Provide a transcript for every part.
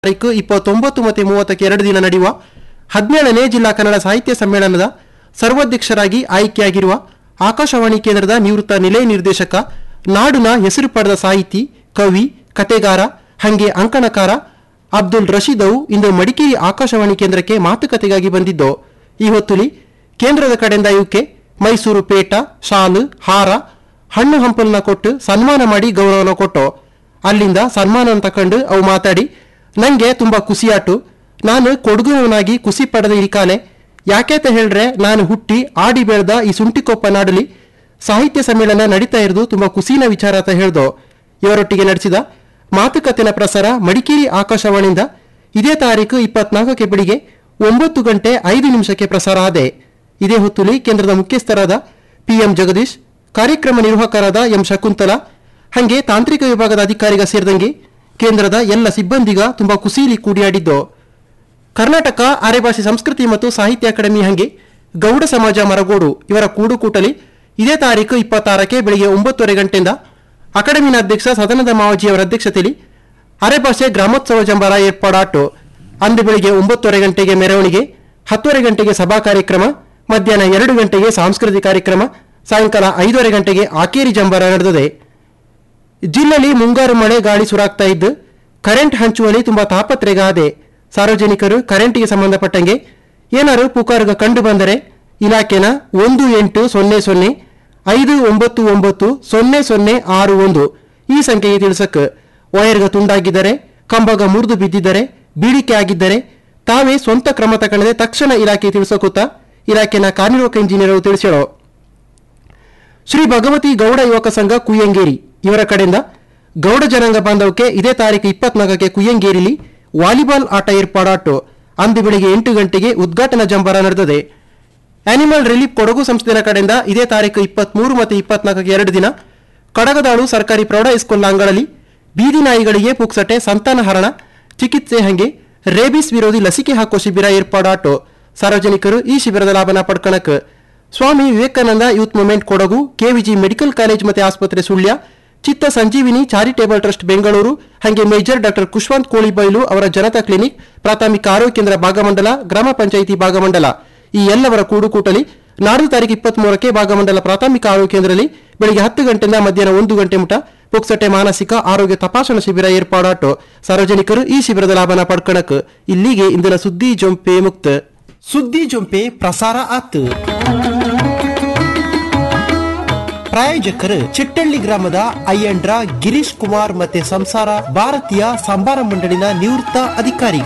ತಾರೀಕು ಇಪ್ಪತ್ತೊಂಬತ್ತು ಮತ್ತು ಮೂವತ್ತಕ್ಕೆ ಎರಡು ದಿನ ನಡೆಯುವ ಹದಿನೇಳನೇ ಜಿಲ್ಲಾ ಕನ್ನಡ ಸಾಹಿತ್ಯ ಸಮ್ಮೇಳನದ ಸರ್ವಾಧ್ಯಕ್ಷರಾಗಿ ಆಯ್ಕೆಯಾಗಿರುವ ಆಕಾಶವಾಣಿ ಕೇಂದ್ರದ ನಿವೃತ್ತ ನಿಲಯ ನಿರ್ದೇಶಕ ನಾಡಿನ ಹೆಸರು ಪಡೆದ ಸಾಹಿತಿ ಕವಿ ಕತೆಗಾರ ಹಂಗೆ ಅಂಕಣಕಾರ ಅಬ್ದುಲ್ ರಶೀದವು ಇಂದು ಮಡಿಕೇರಿ ಆಕಾಶವಾಣಿ ಕೇಂದ್ರಕ್ಕೆ ಮಾತುಕತೆಗಾಗಿ ಬಂದಿದ್ದು ಈ ಹೊತ್ತುಲಿ ಕೇಂದ್ರದ ಕಡೆಯಿಂದ ಇವಕ್ಕೆ ಮೈಸೂರು ಪೇಟ ಶಾಲು ಹಾರ ಹಣ್ಣು ಹಂಪಲನ್ನ ಕೊಟ್ಟು ಸನ್ಮಾನ ಮಾಡಿ ಗೌರವನ ಕೊಟ್ಟು ಅಲ್ಲಿಂದ ಸನ್ಮಾನ ತಕೊಂಡು ಅವು ಮಾತಾಡಿ ನಂಗೆ ತುಂಬಾ ಖುಷಿಯಾಟು ನಾನು ಕೊಡಗುನವನಾಗಿ ಖುಷಿ ಪಡೆದ ಈ ಕಾಲೆ ಯಾಕೆಂತ ಹೇಳ್ರೆ ನಾನು ಹುಟ್ಟಿ ಆಡಿ ಬೆಳೆದ ಈ ಸುಂಟಿಕೊಪ್ಪ ನಾಡಲಿ ಸಾಹಿತ್ಯ ಸಮ್ಮೇಳನ ನಡೀತಾ ಇರೋದು ತುಂಬಾ ಖುಷಿನ ವಿಚಾರ ಅಂತ ಹೇಳ್ದು ಇವರೊಟ್ಟಿಗೆ ನಡೆಸಿದ ಮಾತುಕತೆನ ಪ್ರಸಾರ ಮಡಿಕೇರಿ ಆಕಾಶವಾಣಿಯಿಂದ ಇದೇ ತಾರೀಕು ಇಪ್ಪತ್ನಾಲ್ಕಕ್ಕೆ ಬೆಳಿಗ್ಗೆ ಒಂಬತ್ತು ಗಂಟೆ ಐದು ನಿಮಿಷಕ್ಕೆ ಪ್ರಸಾರ ಆದೆ ಇದೇ ಹೊತ್ತುಲಿ ಕೇಂದ್ರದ ಮುಖ್ಯಸ್ಥರಾದ ಪಿಎಂ ಜಗದೀಶ್ ಕಾರ್ಯಕ್ರಮ ನಿರ್ವಾಹಕರಾದ ಎಂ ಶಕುಂತಲಾ ಹಂಗೆ ತಾಂತ್ರಿಕ ವಿಭಾಗದ ಅಧಿಕಾರಿಗ ಸೇರಿದಂಗೆ ಕೇಂದ್ರದ ಎಲ್ಲ ಸಿಬ್ಬಂದಿಗ ತುಂಬಾ ಖುಷಿಲಿ ಕೂಡಿಯಾಡಿದ್ದು ಕರ್ನಾಟಕ ಆರ್ಯಭಾಷೆ ಸಂಸ್ಕೃತಿ ಮತ್ತು ಸಾಹಿತ್ಯ ಅಕಾಡೆಮಿ ಹಂಗೆ ಗೌಡ ಸಮಾಜ ಮರಗೋಡು ಇವರ ಕೂಡುಕೂಟಲಿ ಇದೇ ತಾರೀಕು ಇಪ್ಪತ್ತಾರಕ್ಕೆ ಬೆಳಿಗ್ಗೆ ಒಂಬತ್ತುವರೆ ಗಂಟೆಯಿಂದ ಅಕಾಡೆಮಿನ ಅಧ್ಯಕ್ಷ ಸದನದ ಮಾವಜಿ ಅವರ ಅಧ್ಯಕ್ಷತೆಯಲ್ಲಿ ಅರೆಭಾಷೆ ಗ್ರಾಮೋತ್ಸವ ಜಂಬಾರ ಏರ್ಪಾಡಾಟು ಅಂದು ಬೆಳಿಗ್ಗೆ ಒಂಬತ್ತುವರೆ ಗಂಟೆಗೆ ಮೆರವಣಿಗೆ ಹತ್ತುವರೆ ಗಂಟೆಗೆ ಸಭಾ ಕಾರ್ಯಕ್ರಮ ಮಧ್ಯಾಹ್ನ ಎರಡು ಗಂಟೆಗೆ ಸಾಂಸ್ಕೃತಿಕ ಕಾರ್ಯಕ್ರಮ ಸಾಯಂಕಾಲ ಐದೂವರೆ ಗಂಟೆಗೆ ಆಕೇರಿ ಜಂಬಾರ ನಡೆದಿದೆ ಜಿಲ್ಲೆಯಲ್ಲಿ ಮುಂಗಾರು ಮಳೆ ಗಾಳಿ ಸುರಾಗ್ತಾ ಇದ್ದು ಕರೆಂಟ್ ಹಂಚುವಲ್ಲಿ ತುಂಬಾ ತಾಪತ್ರೆಗಾದೆ ಸಾರ್ವಜನಿಕರು ಕರೆಂಟಿಗೆ ಸಂಬಂಧಪಟ್ಟಂಗೆ ಏನಾರು ಪುಕಾರುಗ ಕಂಡು ಬಂದರೆ ಇಲಾಖೆನ ಒಂದು ಎಂಟು ಸೊನ್ನೆ ಸೊನ್ನೆ ಐದು ಒಂಬತ್ತು ಒಂಬತ್ತು ಸೊನ್ನೆ ಸೊನ್ನೆ ಆರು ಒಂದು ಈ ಸಂಖ್ಯೆಗೆ ತಿಳಿಸಕ್ ವೈರ್ಗ ತುಂಡಾಗಿದ್ದರೆ ಕಂಬಗ ಮುರಿದು ಬಿದ್ದಿದ್ದರೆ ಬೀಳಿಕೆ ಆಗಿದ್ದರೆ ತಾವೇ ಸ್ವಂತ ಕ್ರಮ ತಗೊಳ್ಳದೆ ತಕ್ಷಣ ಇಲಾಖೆ ತಿಳಿಸಕುತ್ತ ಇಲಾಖೆನ ಕಾರ್ಯನಿರ್ವಾಹಕ ಇಂಜಿನಿಯರ್ ತಿಳಿಸ್ಯಾಳೋ ಶ್ರೀ ಭಗವತಿ ಗೌಡ ಯುವಕ ಸಂಘ ಕುಯ್ಯಂಗೇರಿ ಇವರ ಕಡೆಯಿಂದ ಗೌಡ ಜನಾಂಗ ಬಾಂಧವಕ್ಕೆ ಇದೇ ತಾರೀಕು ಇಪ್ಪತ್ನಾಲ್ಕಕ್ಕೆ ಕುಯ್ಯಂಗೇರಿಲಿ ವಾಲಿಬಾಲ್ ಆಟ ಏರ್ಪಾಡಾಟು ಅಂದು ಬೆಳಿಗ್ಗೆ ಎಂಟು ಗಂಟೆಗೆ ಉದ್ಘಾಟನಾ ಜಂಬಾರ ನಡೆದಿದೆ ಆನಿಮಲ್ ರಿಲೀಫ್ ಕೊಡಗು ಸಂಸ್ಥೆಯ ಕಡೆಯಿಂದ ಇದೇ ತಾರೀಕು ಇಪ್ಪತ್ಮೂರು ಮತ್ತು ಇಪ್ಪತ್ನಾಲ್ಕಕ್ಕೆ ಎರಡು ದಿನ ಕಡಗದಾಳು ಸರ್ಕಾರಿ ಪ್ರೌಢ ಹೈಸ್ಕೂಲ್ ಅಂಗಳಲ್ಲಿ ಬೀದಿ ನಾಯಿಗಳಿಗೆ ಪುಕ್ಸಟೆ ಸಂತಾನಹರಣ ಚಿಕಿತ್ಸೆ ಹಂಗೆ ರೇಬಿಸ್ ವಿರೋಧಿ ಲಸಿಕೆ ಹಾಕುವ ಶಿಬಿರ ಏರ್ಪಾಡಾಟು ಸಾರ್ವಜನಿಕರು ಈ ಶಿಬಿರದ ಲಾಭನ ಪಡ್ಕಣಕ್ Swami Vivekananda youth movement Kodagu KVG medical college ಮತ್ತು ಆಸ್ಪತ್ರೆ ಸುಳ್ಯ ಚಿತ್ತ ಸಂಜೀವಿನಿ ಚಾರಿಟೇಬಲ್ ಟ್ರಸ್ಟ್ ಬೆಂಗಳೂರು ಹಾಗೆ ಮೇಜರ್ ಡಾಕ್ಟರ್ ಕುಶ್ವಂತ್ ಕೋಳಿಬೈಲು ಅವರ ಜನತಾ ಕ್ಲಿನಿಕ್ ಪ್ರಾಥಮಿಕ ಆರೋಗ್ಯ ಕೇಂದ್ರ ಭಾಗಮಂಡಲ ಗ್ರಾಮ ಪಂಚಾಯಿತಿ ಭಾಗಮಂಡಲ ಈ ಎಲ್ಲವರ ಕೂಡುಕೂಟಲಿ ನಾಡ್ದು ತಾರೀಕು ಇಪ್ಪತ್ಮೂರಕ್ಕೆ ಭಾಗಮಂಡಲ ಪ್ರಾಥಮಿಕ ಆರೋಗ್ಯ ಕೇಂದ್ರದಲ್ಲಿ ಬೆಳಿಗ್ಗೆ ಹತ್ತು ಗಂಟೆಯಿಂದ ಮಧ್ಯಾಹ್ನ ಒಂದು ಗಂಟೆ ಮುಟ ಪುಕ್ಸಟೆ ಮಾನಸಿಕ ಆರೋಗ್ಯ ತಪಾಸಣಾ ಶಿಬಿರ ಏರ್ಪಾಡಾಟು ಸಾರ್ವಜನಿಕರು ಈ ಶಿಬಿರದ ಲಾಭನ ಪಡ್ಕಣಕ್ ಇಲ್ಲಿಗೆ ಇಂದಿನ ಸುದ್ದಿ ಜೊಂಪೆ ಮುಕ್ತ ಸುದ್ದಿ ಜೊಂಪೆ ಪ್ರಸಾರ ಆತು ಪ್ರಾಯೋಜಕರು ಚಿಟ್ಟಳ್ಳಿ ಗ್ರಾಮದ ಅಯ್ಯಂಡ್ರ ಗಿರೀಶ್ ಕುಮಾರ್ ಮತ್ತೆ ಸಂಸಾರ ಭಾರತೀಯ ಸಂಬಾರ ಮಂಡಳಿನ ನಿವೃತ್ತ ಅಧಿಕಾರಿಗ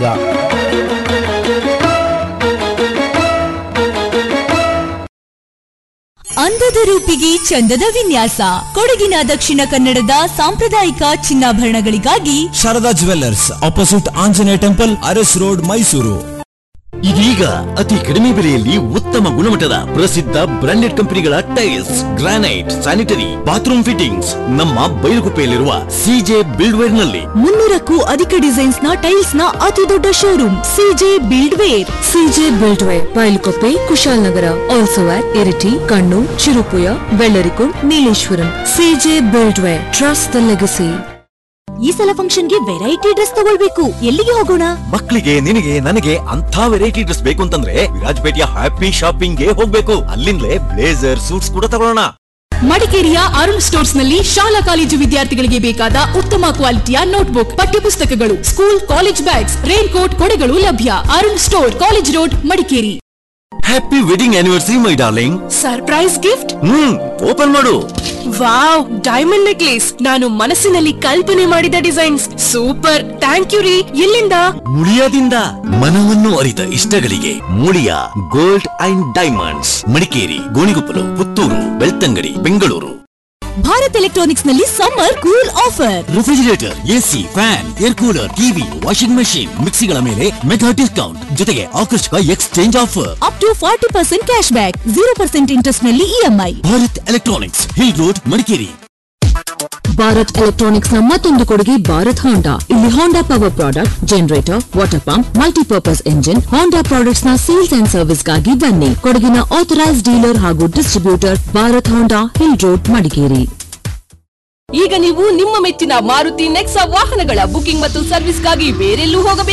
ಅಂದದ ರೂಪಿಗೆ ಚಂದದ ವಿನ್ಯಾಸ ಕೊಡಗಿನ ದಕ್ಷಿಣ ಕನ್ನಡದ ಸಾಂಪ್ರದಾಯಿಕ ಚಿನ್ನಾಭರಣಗಳಿಗಾಗಿ Sharada jewellers opposite Anjaneya temple Aras road Mysuru ಇದೀಗ ಅತಿ ಕಡಿಮೆ ಬೆಲೆಯಲ್ಲಿ ಉತ್ತಮ ಗುಣಮಟ್ಟದ ಪ್ರಸಿದ್ಧ ಬ್ರಾಂಡೆಡ್ ಕಂಪನಿಗಳ tiles granite sanitary bathroom fittings ನಮ್ಮ ಬೈಲುಗುಪ್ಪೆಯಲ್ಲಿರುವ ಸಿಜೆ ಬಿಲ್ಡ್ವೇರ್ ನಲ್ಲಿ ಮುನ್ನೂರಕ್ಕೂ ಅಧಿಕ ಡಿಸೈನ್ಸ್ ನ ಟೈಲ್ಸ್ ನ ಅತಿ ದೊಡ್ಡ showroom CJ buildware CJ buildware Bylakuppe Kushalnagar also at Iritty Kannur Cherupuzha Vellarikundu Nileshwaram CJ buildware trust the legacy ಈ ಸಲ ಫಂಕ್ಷನ್ಗೆ ವೆರೈಟಿ ಡ್ರೆಸ್ ತಗೊಳ್ಬೇಕು ಎಲ್ಲಿಗೆ ಹೋಗೋಣ ಮಕ್ಕಳಿಗೆ ನಿನಗೆ ನನಗೆ ಅಂತ ವೆರೈಟಿ ಡ್ರೆಸ್ ಬೇಕು ಅಂತಂದ್ರೆ ವಿರಾಜಪೇಟೆಯ ಹ್ಯಾಪಿ ಶಾಪಿಂಗ್ ಗೆ ಹೋಗ್ಬೇಕು ಅಲ್ಲಿಂದಲೇ ಬ್ಲೇಸರ್ ಸೂಟ್ಸ್ ಕೂಡ ತಗೊಳ್ಳೋಣ ಮಡಿಕೇರಿಯ ಅರುಣ್ ಸ್ಟೋರ್ಸ್ ನಲ್ಲಿ ಶಾಲಾ ಕಾಲೇಜು ವಿದ್ಯಾರ್ಥಿಗಳಿಗೆ ಬೇಕಾದ ಉತ್ತಮ ಕ್ವಾಲಿಟಿಯ ನೋಟ್ಬುಕ್ ಪಠ್ಯಪುಸ್ತಕಗಳು school college bags raincoat ಕೊಡೆಗಳು ಲಭ್ಯ Arun store college road Madikeri happy wedding anniversary my darling surprise gift hmm open ಮಾಡು ವಾವ್ ಡೈಮಂಡ್ ನೆಕ್ಲೇಸ್ ನಾನು ಮನಸ್ಸಿನಲ್ಲಿ ಕಲ್ಪನೆ ಮಾಡಿದ ಡಿಸೈನ್ಸ್ ಸೂಪರ್ ಥ್ಯಾಂಕ್ ಯು ರೀ ಎಲ್ಲಿಂದ ಮುಳಿಯಾದಿಂದ ಮನವನ್ನು ಅರಿತ ಇಷ್ಟಗಳಿಗೆ Muliya gold and diamonds Madikeri Gonikoppalu Puttur Belthangady Bengaluru Bharat electronics ನಲ್ಲಿ summer cool offer refrigerator AC fan air cooler TV washing machine ಮಿಕ್ಸಿಗಳ ಮೇಲೆ ಮೆಗಾ ಡಿಸ್ಕೌಂಟ್ ಜೊತೆಗೆ ಆಕರ್ಷಕ exchange offer up to forty percent cashback zero percent interest ನಲ್ಲಿ EMI Bharat electronics hill road Madikeri Bharat electronics ನ ಮತ್ತೊಂದು ಕೊಡುಗೆ Bharat Honda ಇಲ್ಲಿ Honda power product generator water pump multipurpose engine Honda products ನ ಸೇಲ್ಸ್ ಅಂಡ್ ಸರ್ವಿಸ್ ಗಾಗಿ ಬನ್ನಿ ಕೊಡಗಿನ ಆಥರೈಸ್ ಡೀಲರ್ ಹಾಗೂ distributor Bharat Honda hill road Madikeri ಈಗ ನೀವು ನಿಮ್ಮ ಮೆಚ್ಚಿನ ಮಾರುತಿ ನೆಕ್ಸಾ ವಾಹನಗಳ ಬುಕಿಂಗ್ ಮತ್ತು ಸರ್ವಿಸ್ಗಾಗಿ ಬೇರೆಲ್ಲೂ ಹೋಗಬೇಕು